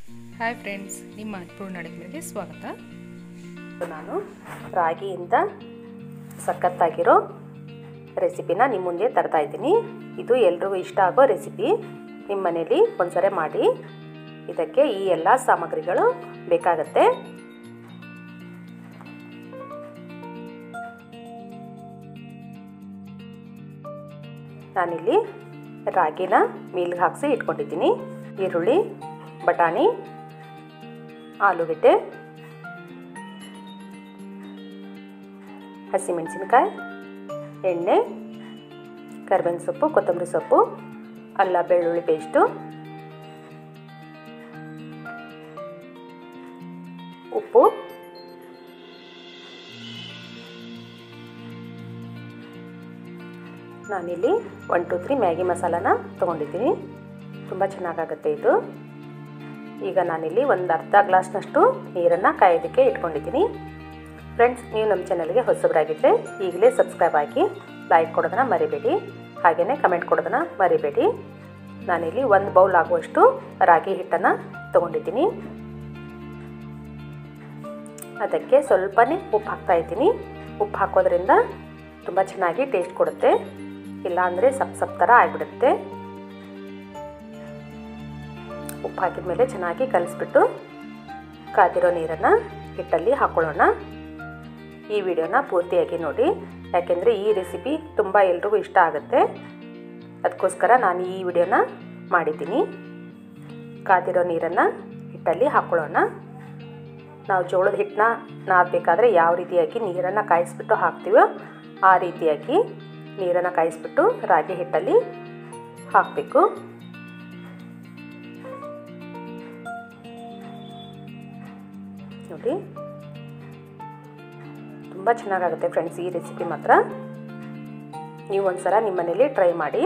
hi friends ನಿಮ್ಮ ಪೂರ್ಣ ಅಡುಗೆ ಸ್ವಾಗತ ನಾನು ರಾಗಿಯಿಂದ ಸಖತ್ತಾಗಿರೋ ರೆಸಿಪಿನ ನಿಮ್ಮ ಮುಂದೆ ತರ್ತಾ ಇದ್ದೀನಿ ಇದು ಎಲ್ರಿಗೂ ಇಷ್ಟ ಆಗೋ ರೆಸಿಪಿ ನಿಮ್ಮ ಮನೇಲಿ ಒಂದ್ಸರಿ ಮಾಡಿ ಇದಕ್ಕೆ ಈ ಎಲ್ಲ ಸಾಮಗ್ರಿಗಳು ಬೇಕಾಗತ್ತೆ ನಾನಿಲ್ಲಿ ರಾಗಿನ ಮೀಲ್ಗೆ ಹಾಕಿಸಿ ಇಟ್ಕೊಂಡಿದ್ದೀನಿ ಈರುಳ್ಳಿ ಬಟಾಣಿ ಆಲೂಗೆಡ್ಡೆ ಹಸಿಮೆಣಸಿನ್ಕಾಯಿ ಎಣ್ಣೆ ಕರಿಬೇವಿನ ಸೊಪ್ಪು ಕೊತ್ತಂಬರಿ ಸೊಪ್ಪು ಅಲ್ಲ ಬೆಳ್ಳುಳ್ಳಿ ಪೇಸ್ಟು ಉಪ್ಪು ನಾನಿಲ್ಲಿ ಒನ್ ಟು ತ್ರೀ ಮ್ಯಾಗಿ ಮಸಾಲಾನ ತೊಗೊಂಡಿದ್ದೀನಿ ತುಂಬ ಚೆನ್ನಾಗಾಗುತ್ತೆ ಇದು ಈಗ ನಾನಿಲ್ಲಿ ಒಂದು ಅರ್ಧ ಗ್ಲಾಸ್ನಷ್ಟು ನೀರನ್ನು ಕಾಯೋದಕ್ಕೆ ಇಟ್ಕೊಂಡಿದ್ದೀನಿ ಫ್ರೆಂಡ್ಸ್ ನೀವು ನಮ್ಮ ಚಾನಲ್ಗೆ ಹೊಸಬರಾಗಿದ್ದರೆ ಈಗಲೇ ಸಬ್ಸ್ಕ್ರೈಬ್ ಆಗಿ ಲೈಕ್ ಕೊಡೋದನ್ನ ಮರಿಬೇಡಿ ಹಾಗೆಯೇ ಕಮೆಂಟ್ ಕೊಡೋದನ್ನ ಮರಿಬೇಡಿ ನಾನಿಲ್ಲಿ ಒಂದು ಬೌಲ್ ಆಗುವಷ್ಟು ರಾಗಿ ಹಿಟ್ಟನ್ನು ತೊಗೊಂಡಿದ್ದೀನಿ ಅದಕ್ಕೆ ಸ್ವಲ್ಪನೇ ಉಪ್ಪು ಹಾಕ್ತಾ ಇದ್ದೀನಿ ಉಪ್ಪು ಹಾಕೋದ್ರಿಂದ ತುಂಬ ಚೆನ್ನಾಗಿ ಟೇಸ್ಟ್ ಕೊಡುತ್ತೆ ಇಲ್ಲಾಂದರೆ ಸಪ್ ಸಪ್ ಥರ ಆಗಿಬಿಡುತ್ತೆ ಉಪ್ಪು ಹಾಕಿದ ಮೇಲೆ ಚೆನ್ನಾಗಿ ಕಲಿಸ್ಬಿಟ್ಟು ಕಾದಿರೋ ನೀರನ್ನು ಹಿಟ್ಟಲ್ಲಿ ಹಾಕ್ಕೊಳ್ಳೋಣ ಈ ವಿಡಿಯೋನ ಪೂರ್ತಿಯಾಗಿ ನೋಡಿ ಯಾಕೆಂದರೆ ಈ ರೆಸಿಪಿ ತುಂಬ ಎಲ್ರಿಗೂ ಇಷ್ಟ ಆಗುತ್ತೆ ಅದಕ್ಕೋಸ್ಕರ ನಾನು ಈ ವಿಡಿಯೋನ ಮಾಡಿದ್ದೀನಿ ಕಾದಿರೋ ನೀರನ್ನು ಹಿಟ್ಟಲ್ಲಿ ಹಾಕ್ಕೊಳ್ಳೋಣ ನಾವು ಜೋಳದ ಹಿಟ್ಟನ್ನ ನಾದಬೇಕಾದ್ರೆ ಯಾವ ರೀತಿಯಾಗಿ ನೀರನ್ನು ಕಾಯಿಸ್ಬಿಟ್ಟು ಹಾಕ್ತೀವೋ ಆ ರೀತಿಯಾಗಿ ನೀರನ್ನು ಕಾಯಿಸ್ಬಿಟ್ಟು ರಾಗಿ ಹಿಟ್ಟಲ್ಲಿ ಹಾಕಬೇಕು ನೋಡಿ ತುಂಬ ಚೆನ್ನಾಗಾಗುತ್ತೆ ಫ್ರೆಂಡ್ಸ್ ಈ ರೆಸಿಪಿ ಮಾತ್ರ ನೀವು ಒಂದ್ಸಲ ನಿಮ್ಮ ಮನೇಲಿ ಟ್ರೈ ಮಾಡಿ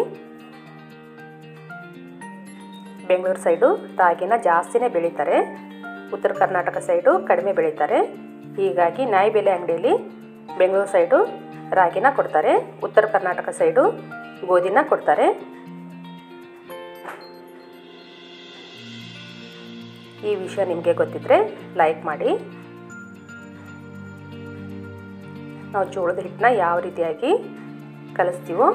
ಬೆಂಗಳೂರು ಸೈಡು ರಾಗಿನ ಜಾಸ್ತಿನೇ ಬೆಳೀತಾರೆ ಉತ್ತರ ಕರ್ನಾಟಕ ಸೈಡು ಕಡಿಮೆ ಬೆಳೀತಾರೆ ಹೀಗಾಗಿ ನ್ಯಾಯಬೆಲೆ ಅಂಗಡಿಯಲ್ಲಿ ಬೆಂಗಳೂರು ಸೈಡು ರಾಗಿನ ಕೊಡ್ತಾರೆ ಉತ್ತರ ಕರ್ನಾಟಕ ಸೈಡು ಗೋಧಿನ ಕೊಡ್ತಾರೆ ಈ ವಿಷಯ ನಿಮಗೆ ಗೊತ್ತಿದ್ದರೆ ಲೈಕ್ ಮಾಡಿ ನಾವು ಜೋಳದ ಹಿಟ್ಟನ್ನ ಯಾವ ರೀತಿಯಾಗಿ ಕಲಿಸ್ತೀವೋ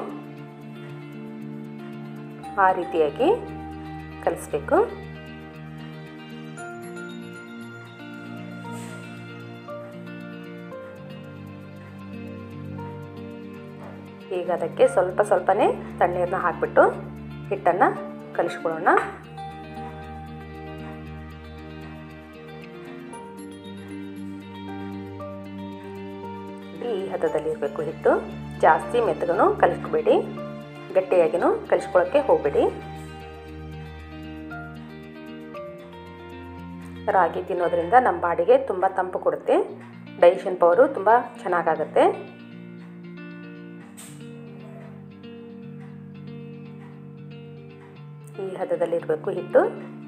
ಆ ರೀತಿಯಾಗಿ ಕಲಿಸ್ಬೇಕು ಈಗ ಅದಕ್ಕೆ ಸ್ವಲ್ಪ ಸ್ವಲ್ಪನೇ ತಣ್ಣೀರನ್ನ ಹಾಕಿಬಿಟ್ಟು ಹಿಟ್ಟನ್ನು ಕಲಿಸ್ಕೊಳ್ಳೋಣ ಈ ಹದದಲ್ಲಿ ಇರಬೇಕು ಹಿಟ್ಟು ಜಾಸ್ತಿ ಮೆತ್ತಗನು ಕಲಿಸ್ಕೋಬೇಡಿ ಗಟ್ಟಿಯಾಗಿನೂ ಕಲಿಸ್ಕೊಳ್ಳೋಕ್ಕೆ ಹೋಗಬೇಡಿ ರಾಗಿ ತಿನ್ನೋದ್ರಿಂದ ನಮ್ಮ ಬಾಡಿಗೆ ತುಂಬ ತಂಪು ಕೊಡುತ್ತೆ ಡೈಜೆಷನ್ ಪವರು ತುಂಬ ಚೆನ್ನಾಗಾಗುತ್ತೆ ಈ ಹದದಲ್ಲಿರಬೇಕು ಹಿಟ್ಟು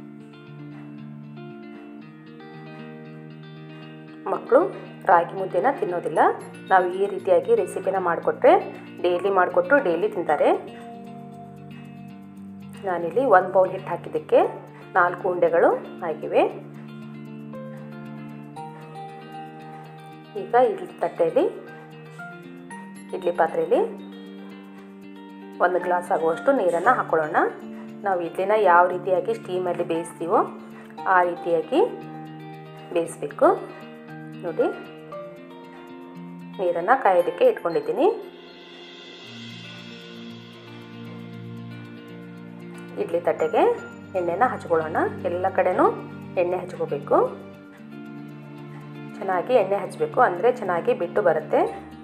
ಮಕ್ಕಳು ರಾಗಿ ಮುದ್ದೆನ ತಿನ್ನೋದಿಲ್ಲ ನಾವು ಈ ರೀತಿಯಾಗಿ ರೆಸಿಪಿನ ಮಾಡಿಕೊಟ್ರೆ ಡೈಲಿ ಮಾಡಿಕೊಟ್ಟು ಡೈಲಿ ತಿಂತಾರೆ ನಾನಿಲ್ಲಿ ಒಂದು ಬೌಲ್ ಹಿಟ್ಟು ಹಾಕಿದ್ದಕ್ಕೆ ನಾಲ್ಕು ಉಂಡೆಗಳು ಆಗಿವೆ ಈಗ ಇಡ್ಲಿ ತಟ್ಟೆಯಲ್ಲಿ ಇಡ್ಲಿ ಪಾತ್ರೆಯಲ್ಲಿ ಒಂದು ಗ್ಲಾಸ್ ಆಗುವಷ್ಟು ನೀರನ್ನು ಹಾಕ್ಕೊಳ್ಳೋಣ ನಾವು ಇಡ್ಲಿನ ಯಾವ ರೀತಿಯಾಗಿ ಸ್ಟೀಮಲ್ಲಿ ಬೇಯಿಸ್ತೀವೋ ಆ ರೀತಿಯಾಗಿ ಬೇಯಿಸ್ಬೇಕು ನೋಡಿ ನೀರನ್ನು ಕಾಯೋದಕ್ಕೆ ಇಟ್ಕೊಂಡಿದ್ದೀನಿ ಇಡ್ಲಿ ತಟ್ಟೆಗೆ ಎಣ್ಣೆನ ಹಚ್ಕೊಳ್ಳೋಣ ಎಲ್ಲ ಕಡೆನೂ ಎಣ್ಣೆ ಹಚ್ಕೋಬೇಕು ಚೆನ್ನಾಗಿ ಎಣ್ಣೆ ಹಚ್ಚಬೇಕು ಅಂದರೆ ಚೆನ್ನಾಗಿ ಬಿಟ್ಟು ಬರುತ್ತೆ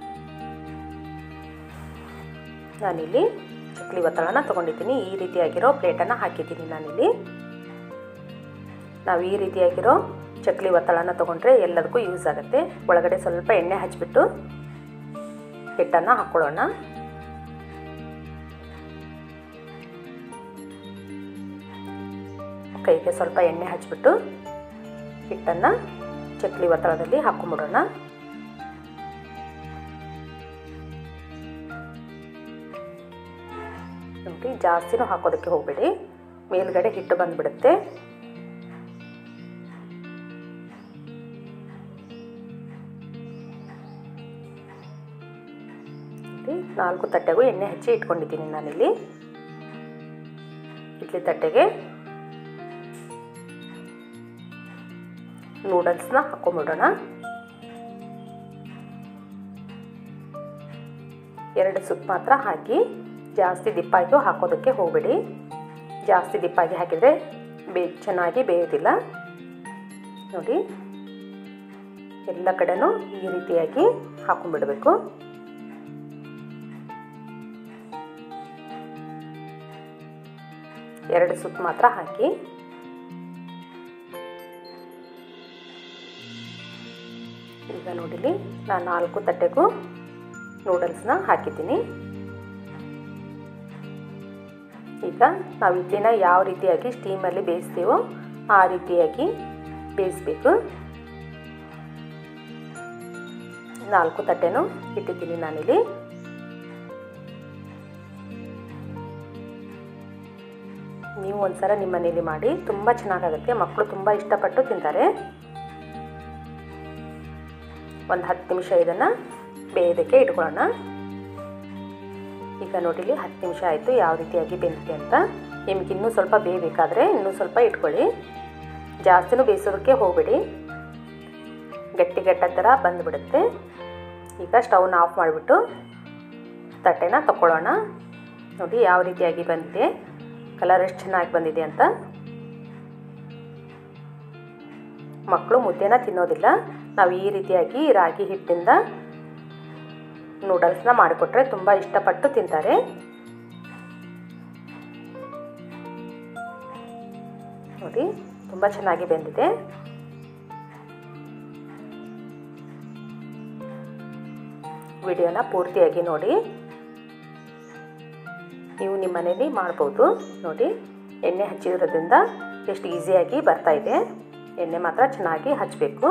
ನಾನಿಲ್ಲಿ ಚಕ್ಲಿ ಒತ್ತಳನ ತೊಗೊಂಡಿದ್ದೀನಿ ಈ ರೀತಿಯಾಗಿರೋ ಪ್ಲೇಟನ್ನು ಹಾಕಿದ್ದೀನಿ ನಾನಿಲ್ಲಿ ನಾವು ಈ ರೀತಿಯಾಗಿರೋ ಚಕ್ಲಿ ಒತ್ತಳನ ತೊಗೊಂಡ್ರೆ ಎಲ್ಲದಕ್ಕೂ ಯೂಸ್ ಆಗುತ್ತೆ ಒಳಗಡೆ ಸ್ವಲ್ಪ ಎಣ್ಣೆ ಹಚ್ಬಿಟ್ಟು ಹಿಟ್ಟನ್ನು ಹಾಕ್ಕೊಳ್ಳೋಣ ಕೈಗೆ ಸ್ವಲ್ಪ ಎಣ್ಣೆ ಹಚ್ಬಿಟ್ಟು ಹಿಟ್ಟನ್ನು ಚಕ್ಲಿ ಒತ್ತಳದಲ್ಲಿ ಹಾಕೊಂಡ್ಬಿಡೋಣ ನೋಡಿ ಜಾಸ್ತಿನೂ ಹಾಕೋದಕ್ಕೆ ಹೋಗಬೇಡಿ ಮೇಲ್ಗಡೆ ಹಿಟ್ಟು ಬಂದುಬಿಡುತ್ತೆ ನೋಡಿ ನಾಲ್ಕು ತಟ್ಟೆಗೂ ಎಣ್ಣೆ ಹಚ್ಚಿ ಇಟ್ಕೊಂಡಿದ್ದೀನಿ ನಾನಿಲ್ಲಿ ಇಡ್ಲಿ ತಟ್ಟೆಗೆ ನೂಡಲ್ಸ್ನ ಹಾಕೊಂಬಿಡೋಣ ಎರಡು ಸುತ್ತು ಮಾತ್ರ ಹಾಕಿ ಜಾಸ್ತಿ ದಿಪ್ಪಾಗಿ ಹಾಕೋದಕ್ಕೆ ಹೋಗಬೇಡಿ ಜಾಸ್ತಿ ದಿಪ್ಪಾಗಿ ಹಾಕಿದರೆ ಬೇ ಚೆನ್ನಾಗಿ ಬೇಯೋದಿಲ್ಲ ನೋಡಿ ಎಲ್ಲ ಕಡೆನೂ ಈ ರೀತಿಯಾಗಿ ಹಾಕೊಂಡ್ಬಿಡಬೇಕು ಎರಡು ಸುತ್ತು ಮಾತ್ರ ಹಾಕಿ ಈಗ ನೋಡಿಲಿ ನಾನು ನಾಲ್ಕು ತಟ್ಟೆಗೂ ನೂಡಲ್ಸ್ನ ಹಾಕಿದ್ದೀನಿ ಈಗ ನಾವು ಇಡ್ಲಿನ ಯಾವ ರೀತಿಯಾಗಿ ಸ್ಟೀಮಲ್ಲಿ ಬೇಯಿಸ್ತೀವೋ ಆ ರೀತಿಯಾಗಿ ಬೇಯಿಸ್ಬೇಕು ನಾಲ್ಕು ತಟ್ಟೆನೂ ಇಟ್ಟಿದ್ದೀನಿ ನಾನಿಲ್ಲಿ ನೀವು ಒಂದ್ಸಲ ನಿಮ್ಮ ಮನೇಲಿ ಮಾಡಿ ತುಂಬ ಚೆನ್ನಾಗಾಗುತ್ತೆ ಮಕ್ಕಳು ತುಂಬ ಇಷ್ಟಪಟ್ಟು ತಿಂತಾರೆ ಒಂದು ಹತ್ತು ನಿಮಿಷ ಇದನ್ನು ಬೇಯೋದಕ್ಕೆ ಇಟ್ಕೊಳ್ಳೋಣ ಈಗ ನೋಡಿಲಿ ಹತ್ತು ನಿಮಿಷ ಆಯಿತು ಯಾವ ರೀತಿಯಾಗಿ ಬೆಂದಿದೆ ಅಂತ ನಿಮ್ಗೆ ಇನ್ನೂ ಸ್ವಲ್ಪ ಬೇಯಬೇಕಾದ್ರೆ ಇನ್ನೂ ಸ್ವಲ್ಪ ಇಟ್ಕೊಳ್ಳಿ ಜಾಸ್ತಿನೂ ಬೇಯಿಸೋದಕ್ಕೆ ಹೋಗಬೇಡಿ ಗಟ್ಟಿ ಗಟ್ಟ ಥರ ಬಂದುಬಿಡುತ್ತೆ ಈಗ ಸ್ಟವ್ನ ಆಫ್ ಮಾಡಿಬಿಟ್ಟು ತಟ್ಟೆನ ತಗೊಳ್ಳೋಣ ನೋಡಿ ಯಾವ ರೀತಿಯಾಗಿ ಬಂದಿದೆ ಕಲರ್ ಎಷ್ಟು ಚೆನ್ನಾಗಿ ಬಂದಿದೆ ಅಂತ ಮಕ್ಕಳು ಮುದ್ದೆನ ತಿನ್ನೋದಿಲ್ಲ ನಾವು ಈ ರೀತಿಯಾಗಿ ರಾಗಿ ಹಿಟ್ಟಿಂದ ನೂಡಲ್ಸ್ನ ಮಾಡಿಕೊಟ್ರೆ ತುಂಬ ಇಷ್ಟಪಟ್ಟು ತಿಂತಾರೆ ನೋಡಿ ತುಂಬ ಚೆನ್ನಾಗಿ ಬೆಂದಿದೆ ವಿಡಿಯೋನ ಪೂರ್ತಿಯಾಗಿ ನೋಡಿ ನೀವು ನಿಮ್ಮ ಮನೇಲಿ ಮಾಡ್ಬೋದು ನೋಡಿ ಎಣ್ಣೆ ಹಚ್ಚಿರೋದ್ರಿಂದ ಎಷ್ಟು ಈಸಿಯಾಗಿ ಬರ್ತಾ ಇದೆ ಎಣ್ಣೆ ಮಾತ್ರ ಚೆನ್ನಾಗಿ ಹಚ್ಚಬೇಕು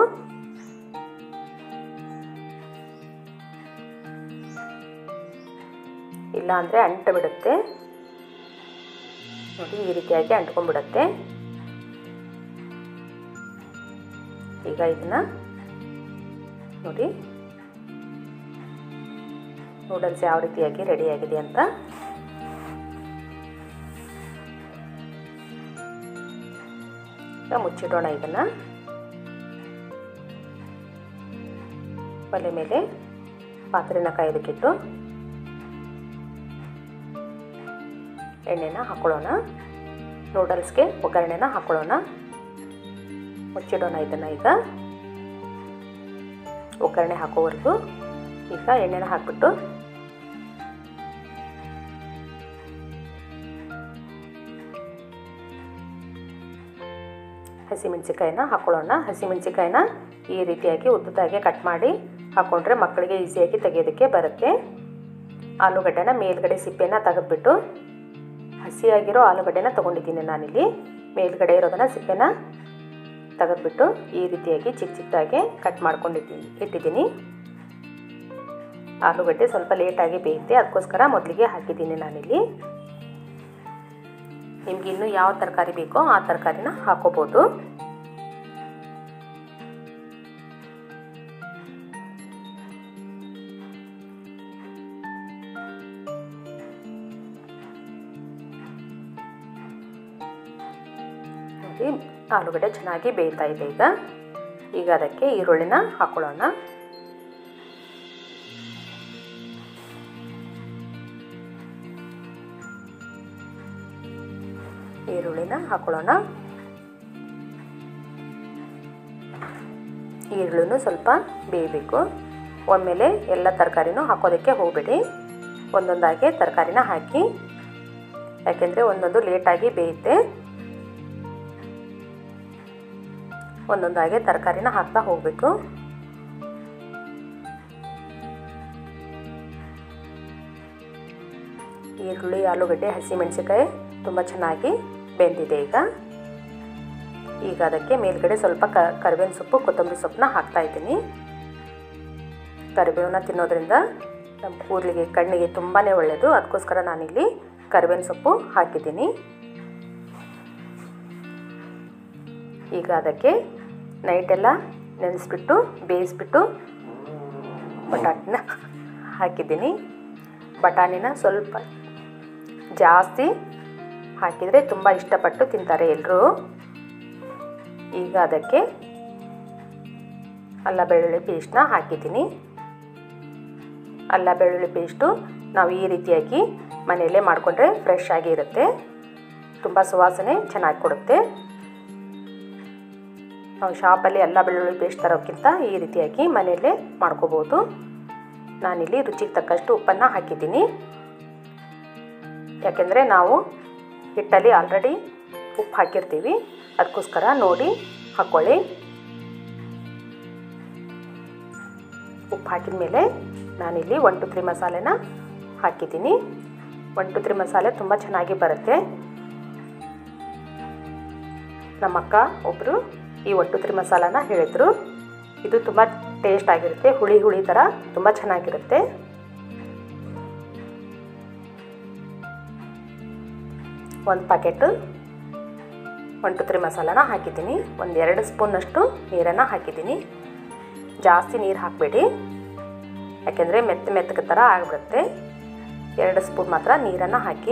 ಇಲ್ಲ ಅಂದರೆ ಅಂಟು ಬಿಡುತ್ತೆ ನೋಡಿ ಈ ರೀತಿಯಾಗಿ ಅಂಟ್ಕೊಂಡ್ಬಿಡುತ್ತೆ ಈಗ ಇದನ್ನ ನೋಡಿ ನೂಡಲ್ಸ್ ಯಾವ ರೀತಿಯಾಗಿ ರೆಡಿಯಾಗಿದೆ ಅಂತ ಈಗ ಮುಚ್ಚಿಡೋಣ ಇದನ್ನು ಒಲೆ ಮೇಲೆ ಪಾತ್ರೆನ ಕಾಯೋದಕ್ಕಿಟ್ಟು ಎಣ್ಣೆನ ಹಾಕೊಳ್ಳೋಣ ನೂಡಲ್ಸ್ಗೆ ಒಗ್ಗರಣೆನ ಹಾಕೊಳ್ಳೋಣ ಮುಚ್ಚಿಡೋಣ ಇದನ್ನು ಈಗ ಒಗ್ಗರಣೆ ಹಾಕೋವರೆಗೂ ಈಗ ಎಣ್ಣೆನ ಹಾಕ್ಬಿಟ್ಟು ಹಸಿಮೆಣಸಿಕಾಯಿನ ಹಾಕೊಳ್ಳೋಣ ಹಸಿಮೆಣಸಿಕಾಯಿನ ಈ ರೀತಿಯಾಗಿ ಉದ್ದುದಾಗೆ ಕಟ್ ಮಾಡಿ ಹಾಕ್ಕೊಂಡ್ರೆ ಮಕ್ಕಳಿಗೆ ಈಸಿಯಾಗಿ ತೆಗೆಯೋದಕ್ಕೆ ಬರುತ್ತೆ ಆಲೂಗಡ್ಡೆನ ಮೇಲ್ಗಡೆ ಸಿಪ್ಪೆನ ತೆಗೆದ್ಬಿಟ್ಟು ಹಸಿಯಾಗಿರೋ ಆಲೂಗಡ್ಡೆನ ತೊಗೊಂಡಿದ್ದೀನಿ ನಾನಿಲ್ಲಿ ಮೇಲ್ಗಡೆ ಇರೋದನ್ನು ಸಿಪ್ಪೆನ ತೆಗೆದ್ಬಿಟ್ಟು ಈ ರೀತಿಯಾಗಿ ಚಿಕ್ಕ ಚಿಕ್ಕದಾಗಿ ಕಟ್ ಮಾಡ್ಕೊಂಡಿದ್ದೀನಿ ಇಟ್ಟಿದ್ದೀನಿ ಆಲೂಗಡ್ಡೆ ಸ್ವಲ್ಪ ಲೇಟಾಗಿ ಬೇಯುತ್ತೆ ಅದಕ್ಕೋಸ್ಕರ ಮೊದಲಿಗೆ ಹಾಕಿದ್ದೀನಿ ನಾನಿಲ್ಲಿ ನಿಮ್ಗೆ ಇನ್ನೂ ಯಾವ ತರಕಾರಿ ಬೇಕೋ ಆ ತರಕಾರಿನ ಹಾಕೋಬೋದು ನೋಡಿ ಆಲೂಗಡ್ಡೆ ಚೆನ್ನಾಗಿ ಬೇಯ್ತಾ ಇದೆ ಈಗ ಈಗ ಅದಕ್ಕೆ ಈರುಳ್ಳಿನ ಹಾಕೊಳ್ಳೋಣ ಈರುಳ್ಳಿನ ಹಾಕೊಳ್ಳೋಣ ಈರುಳ್ಳಿನೂ ಸ್ವಲ್ಪ ಬೇಯಬೇಕು ಒಮ್ಮೆಲೆ ಎಲ್ಲ ತರಕಾರಿನೂ ಹಾಕೋದಕ್ಕೆ ಹೋಗಬೇಡಿ ಒಂದೊಂದಾಗಿ ತರಕಾರಿನ ಹಾಕಿ ಯಾಕೆಂದರೆ ಒಂದೊಂದು ಲೇಟಾಗಿ ಬೇಯುತ್ತೆ ಒಂದೊಂದಾಗಿ ತರಕಾರಿನ ಹಾಕ್ತಾ ಹೋಗಬೇಕು ಈರುಳ್ಳಿ ಆಲೂಗಡ್ಡೆ ಹಸಿಮೆಣಸಿಕಾಯಿ ತುಂಬ ಚೆನ್ನಾಗಿ ಬೆಂದಿದೆ ಈಗ ಈಗ ಅದಕ್ಕೆ ಮೇಲ್ಗಡೆ ಸ್ವಲ್ಪ ಕ ಕರಿಬೇವಿನ ಸೊಪ್ಪು ಕೊತ್ತಂಬರಿ ಸೊಪ್ಪನ್ನ ಹಾಕ್ತಾ ಇದ್ದೀನಿ ಕರಿಬೇವನ್ನ ತಿನ್ನೋದ್ರಿಂದ ನಮ್ಮ ಕೂದಲಿಗೆ ಕಣ್ಣಿಗೆ ತುಂಬಾ ಒಳ್ಳೆಯದು ಅದಕ್ಕೋಸ್ಕರ ನಾನಿಲ್ಲಿ ಕರಿಬೇವಿನ ಸೊಪ್ಪು ಹಾಕಿದ್ದೀನಿ ಈಗ ಅದಕ್ಕೆ ನೈಟೆಲ್ಲ ನೆನೆಸ್ಬಿಟ್ಟು ಬೇಯಿಸ್ಬಿಟ್ಟು ಬಟಾಟನ್ನ ಹಾಕಿದ್ದೀನಿ ಬಟಾಣಿನ ಸ್ವಲ್ಪ ಜಾಸ್ತಿ ಹಾಕಿದರೆ ತುಂಬ ಇಷ್ಟಪಟ್ಟು ತಿಂತಾರೆ ಎಲ್ಲರೂ ಈಗ ಅದಕ್ಕೆ ಅಲ್ಲ ಬೆಳ್ಳುಳ್ಳಿ ಪೇಸ್ಟ್ನ ಹಾಕಿದ್ದೀನಿ ಅಲ್ಲ ಬೆಳ್ಳುಳ್ಳಿ ಪೇಸ್ಟು ನಾವು ಈ ರೀತಿಯಾಗಿ ಮನೆಯಲ್ಲೇ ಮಾಡಿಕೊಂಡ್ರೆ ಫ್ರೆಶ್ ಆಗಿ ಇರುತ್ತೆ ತುಂಬ ಸುವಾಸನೆ ಚೆನ್ನಾಗಿ ಕೊಡುತ್ತೆ ನಾವು ಶಾಪಲ್ಲಿ ಎಲ್ಲ ಬೆಳ್ಳುಳ್ಳಿ ಪೇಸ್ಟ್ ತರೋಕ್ಕಿಂತ ಈ ರೀತಿಯಾಗಿ ಮನೆಯಲ್ಲೇ ಮಾಡ್ಕೋಬೋದು ನಾನಿಲ್ಲಿ ರುಚಿಗೆ ತಕ್ಕಷ್ಟು ಉಪ್ಪನ್ನು ಹಾಕಿದ್ದೀನಿ ಯಾಕೆಂದರೆ ನಾವು ಹಿಟ್ಟಲ್ಲಿ ಆಲ್ರೆಡಿ ಉಪ್ಪು ಹಾಕಿರ್ತೀವಿ ಅದಕ್ಕೋಸ್ಕರ ನೋಡಿ ಹಾಕ್ಕೊಳ್ಳಿ ಉಪ್ಪು ಹಾಕಿದ ಮೇಲೆ ನಾನಿಲ್ಲಿ ಒನ್ ಟು ತ್ರೀ ಮಸಾಲೆನ ಹಾಕಿದ್ದೀನಿ ಒನ್ ಟು ತ್ರೀ ಮಸಾಲೆ ತುಂಬ ಚೆನ್ನಾಗಿ ಬರುತ್ತೆ ನಮ್ಮ ಅಕ್ಕ ಒಬ್ಬರು ಈ ಒನ್ ಟು ತ್ರೀ ಮಸಾಲಾನ ಹೇಳಿದರು ಇದು ತುಂಬ ಟೇಸ್ಟ್ ಆಗಿರುತ್ತೆ ಹುಳಿ ಹುಳಿ ಥರ ತುಂಬ ಚೆನ್ನಾಗಿರುತ್ತೆ ಒಂದು ಪ್ಯಾಕೆಟು ಒನ್ ಟು ತ್ರೀ ಮಸಾಲಾನ ಹಾಕಿದ್ದೀನಿ ಒಂದು ಎರಡು ಸ್ಪೂನಷ್ಟು ನೀರನ್ನು ಹಾಕಿದ್ದೀನಿ ಜಾಸ್ತಿ ನೀರು ಹಾಕಬೇಡಿ ಯಾಕೆಂದರೆ ಮೆತ್ತ ಮೆತ್ತಗೆ ಥರ ಆಗಿಬಿಡುತ್ತೆ ಎರಡು ಸ್ಪೂನ್ ಮಾತ್ರ ನೀರನ್ನು ಹಾಕಿ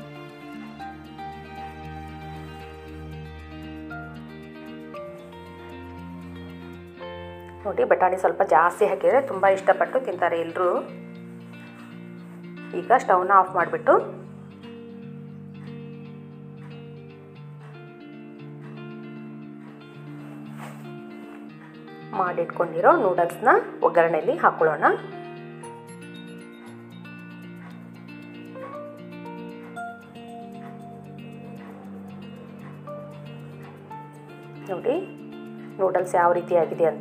ನೋಡಿ ಬಟಾಣಿ ಸ್ವಲ್ಪ ಜಾಸ್ತಿ ಹಾಕಿದರೆ ತುಂಬ ಇಷ್ಟಪಟ್ಟು ತಿಂತಾರೆ ಎಲ್ಲರೂ ಈಗ ಸ್ಟವ್ನ ಆಫ್ ಮಾಡಿಬಿಟ್ಟು ಮಾಡಿಟ್ಕೊಂಡಿರೋ ನೂಡಲ್ಸ್ನ ಒಗ್ಗರಣೆಯಲ್ಲಿ ಹಾಕೊಳ್ಳೋಣ ನೋಡಿ ನೂಡಲ್ಸ್ ಯಾವ ರೀತಿ ಆಗಿದೆ ಅಂತ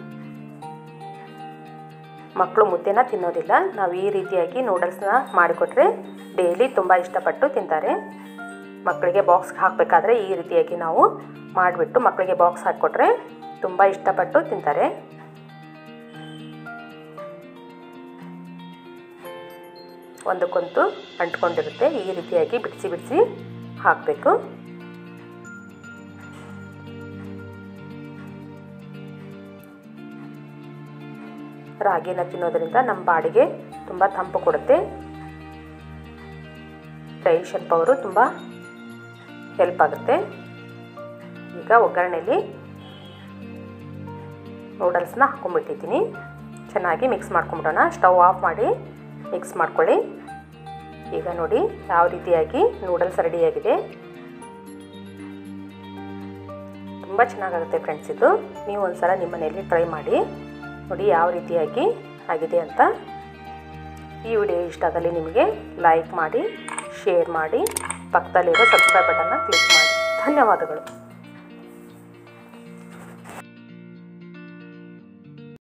ಮಕ್ಕಳು ಮುದ್ದೆನ ತಿನ್ನೋದಿಲ್ಲ ನಾವು ಈ ರೀತಿಯಾಗಿ ನೂಡಲ್ಸ್ನ ಮಾಡಿಕೊಟ್ರೆ ಡೈಲಿ ತುಂಬ ಇಷ್ಟಪಟ್ಟು ತಿಂತಾರೆ ಮಕ್ಕಳಿಗೆ ಬಾಕ್ಸ್ಗೆ ಹಾಕಬೇಕಾದ್ರೆ ಈ ರೀತಿಯಾಗಿ ನಾವು ಮಾಡಿಬಿಟ್ಟು ಮಕ್ಕಳಿಗೆ ಬಾಕ್ಸ್ ಹಾಕಿಕೊಟ್ರೆ ತುಂಬ ಇಷ್ಟಪಟ್ಟು ತಿಂತಾರೆ ಒಂದಕ್ಕೊಂದು ಅಂಟ್ಕೊಂಡಿರುತ್ತೆ ಈ ರೀತಿಯಾಗಿ ಬಿಡಿಸಿ ಬಿಡಿಸಿ ಹಾಕಬೇಕು ರಾಗಿನ ತಿನ್ನೋದ್ರಿಂದ ನಮ್ಮ ಬಾಡಿಗೆ ತುಂಬ ತಂಪು ಕೊಡುತ್ತೆ ಡೈಜೆಷನ್ ಪವರು ತುಂಬ ಹೆಲ್ಪ್ ಆಗುತ್ತೆ ಈಗ ಒಗ್ಗರಣೆಯಲ್ಲಿ ನೂಡಲ್ಸ್ನ ಹಾಕೊಂಡ್ಬಿಟ್ಟಿದ್ದೀನಿ ಚೆನ್ನಾಗಿ ಮಿಕ್ಸ್ ಮಾಡ್ಕೊಂಬಿಡೋಣ ಸ್ಟವ್ ಆಫ್ ಮಾಡಿ ಮಿಕ್ಸ್ ಮಾಡ್ಕೊಳ್ಳಿ ಈಗ ನೋಡಿ ಯಾವ ರೀತಿಯಾಗಿ ನೂಡಲ್ಸ್ ರೆಡಿಯಾಗಿದೆ ತುಂಬ ಚೆನ್ನಾಗಾಗುತ್ತೆ ಫ್ರೆಂಡ್ಸ್ ಇದು ನೀವು ಒಂದ್ಸಲ ನಿಮ್ಮ ಮನೆಯಲ್ಲಿ ಟ್ರೈ ಮಾಡಿ ನೋಡಿ ಯಾವ ರೀತಿಯಾಗಿ ಆಗಿದೆ ಅಂತ ಈ ವಿಡಿಯೋ ಇಷ್ಟ ಆದಲ್ಲಿ ನಿಮಗೆ ಲೈಕ್ ಮಾಡಿ ಶೇರ್ ಮಾಡಿ ಪಕ್ಕದಲ್ಲಿರೋ ಸಬ್ಸ್ಕ್ರೈಬ್ ಬಟನ್ನ ಕ್ಲಿಕ್ ಮಾಡಿ ಧನ್ಯವಾದಗಳು